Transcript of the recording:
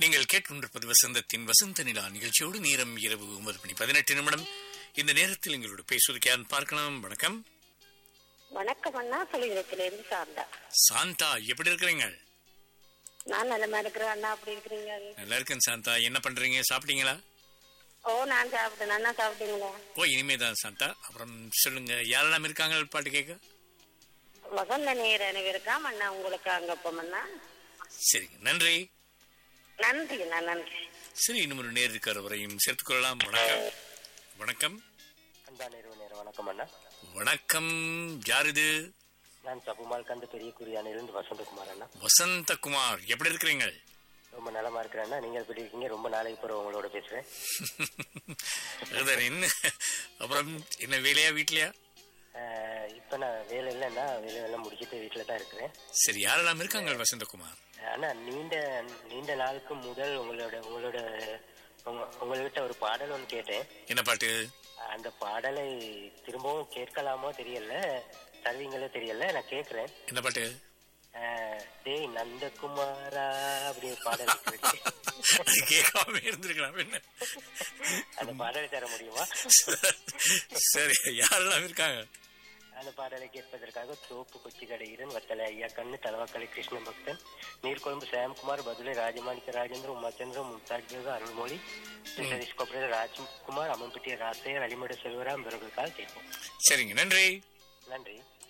நீங்கள் கேட்கொண்டிருப்பது வசந்தத்தின் வசந்த நிலா நிகழ்ச்சியோடு நேரம் இரவு ஒன்பது மணி பதினெட்டு நிமிடம் இந்த நேரத்தில் எங்களோட பேசுவதற்கு யாருன்னு பார்க்கலாம் வணக்கம் வணக்கம் அண்ணா சொல்லிடத்துல இருந்து சாந்தா சாந்தா எப்படி இருக்கிறீங்க நான் நல்லமா இருக்கிறேன் அண்ணா அப்படி இருக்கிறீங்க நல்லா இருக்கேன் சாந்தா என்ன பண்றீங்க சாப்பிட்டீங்களா ஓ நான் சாப்பிட்டேன் அண்ணா சாப்பிட்டீங்களா ஓ இனிமே தான் சாந்தா அப்புறம் சொல்லுங்க யாரெல்லாம் இருக்காங்க பாட்டு கேட்க வசந்த நேர இருக்காம அண்ணா உங்களுக்கு அங்க போமண்ணா சரிங்க நன்றி நன்றி அண்ணா நன்றி சரி இன்னும் ஒரு நேர் இருக்கிற வரையும் சேர்த்துக்கொள்ளலாம் வணக்கம் வணக்கம் அன்பா நிறுவ நேரம் வணக்கம் அண்ணா வணக்கம் யார் இது நான் சபுமால் கந்து பெரிய குறியானிலிருந்து வசந்தகுமார் அண்ணா வசந்தகுமார் எப்படி இருக்கிறீங்க ரொம்ப நலமா இருக்கிறேன் அண்ணா நீங்க எப்படி இருக்கீங்க ரொம்ப நாளைக்கு பிறகு உங்களோட பேசுறேன் அதான் என்ன அப்புறம் என்ன வேலையா வீட்லயா ஆஹ் இப்ப நான் வேலை இல்லைன்னா வேலை எல்லாம் முடிச்சிட்டு வீட்டுல தான் இருக்கிறேன் சரி யாரெல்லாம் இருக்காங்க வசந்தகுமார் ஆனா நீண்ட நீண்ட நாளுக்கு முதல் உங்களோட உங்களோட உங்க- உங்கள்கிட்ட ஒரு பாடல் ஒன்று கேட்டேன் என்ன பாட்டு அந்த பாடலை திரும்பவும் கேட்கலாமோ தெரியல தருவீங்களோ தெரியல நான் கேட்கிறேன் என்ன பாட்டு ஆஹ் டேய் நந்தகுமாரா அப்படி ஒரு பாடல் இருக்கு. அது கேட்காம இருந்திருக்கலாம் என்ன அந்த பாடலை தர முடியுமா சரி யாரெல்லாம் இருக்காங்க அந்த பாடலை கேட்பதற்காக தோப்பு கொச்சி கடையிறன் வத்தலை ஐயா கண்ணு தலவாக்கலை கிருஷ்ண பக்தன் நீர்கொழும்பு சாம்குமார் பதுலை ராஜமாணிக்க ராஜேந்திர உமாச்சந்திரம் மும்தாஜ் பேக அருள்மொழி சதீஷ் கொப்பரே ராஜ்குமார் அம்மன்பட்டிய ராசையர் அலிமட செல்வராம் இவர்களுக்காக கேட்போம் சரிங்க நன்றி நன்றி